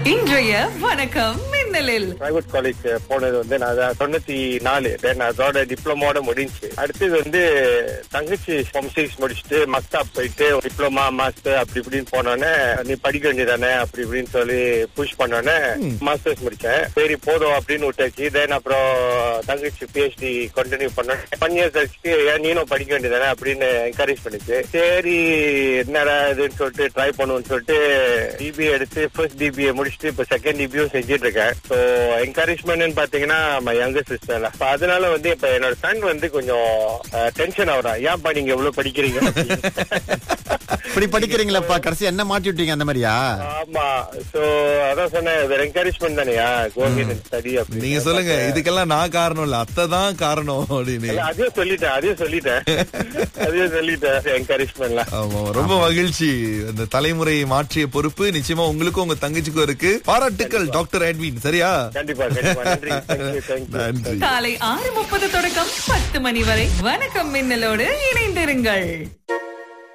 இன்றைய வணக்கம் மின்னலில் private college போனது வந்து நான் அதான் தொண்ணூத்தி நாலு தென் அதோட டிப்ளமோட முடிஞ்சு அடுத்தது வந்து தங்கச்சி ஃபார்ம் சிக்ஸ் முடிச்சுட்டு மக்தாப் போயிட்டு டிப்ளமா மாஸ்டர் அப்படி இப்படின்னு போனோடனே நீ படிக்க வேண்டியதானே அப்படி இப்படின்னு சொல்லி புஷ் பண்ணோன்னே மாஸ்டர்ஸ் முடிச்சேன் சரி போதும் அப்படின்னு விட்டாச்சு தென் அப்புறம் தங்கச்சி பிஹெச்டி கண்டினியூ பண்ணேன் ஒன் இயர்ஸ் கழிச்சு ஏன் நீனும் படிக்க வேண்டியதானே அப்படின்னு என்கரேஜ் பண்ணிச்சு சரி என்னடா இதுன்னு சொல்லிட்டு ட்ரை பண்ணுவோம்னு சொல்லிட்டு டிபிஏ எடுத்து ஃபர்ஸ்ட் டிபிஏ முடிச்சுட்டு இப்போ செகண்ட் டிபியும் செஞ்சுட்டு இருக்கேன் ஸோ என்கரேஜ்மெண்ட்னு பாத்தீங்கன்னா மை யங்கர் சிஸ்டர்ல அதனால வந்து இப்ப என்னோட ஃப்ரெண்ட் வந்து கொஞ்சம் டென்ஷன் ஆகுறா ஏன்பா நீங்க எவ்வளவு படிக்கிறீங்க இப்படி படிக்கிறீங்களப்பா கடைசி என்ன மாட்டி விட்டீங்க அந்த மாதிரியா ஆமா சோ அதான் சொன்னேன் என்கரேஜ்மெண்ட் தானேயா கோவிட் ஸ்டடி அப்படி நீங்க சொல்லுங்க இதுக்கெல்லாம் நான் காரணம் இல்ல அத்தை தான் காரணம் அப்படின்னு இல்ல, அதையும் சொல்லிட்டேன் அதையும் சொல்லிட்டேன் அதையும் சொல்லிட்டேன் என்கரேஜ்மெண்ட்லாம் ஆமா ரொம்ப மகிழ்ச்சி அந்த தலைமுறையை மாற்றிய பொறுப்பு நிச்சயமா உங்களுக்கும் உங்க தங்கச்சிக்கும் இருக்கு பாராட்டுக்கள் டாக்டர் எட்வின் சரியா கண்டிப்பா கண்டிப்பா நன்றி தேங்க்யூ தேங்க்யூ நன்றி காலை ஆறு முப்பது தொடக்கம் பத்து மணி வரை வணக்கம் மின்னலோடு இணைந்திருங்கள்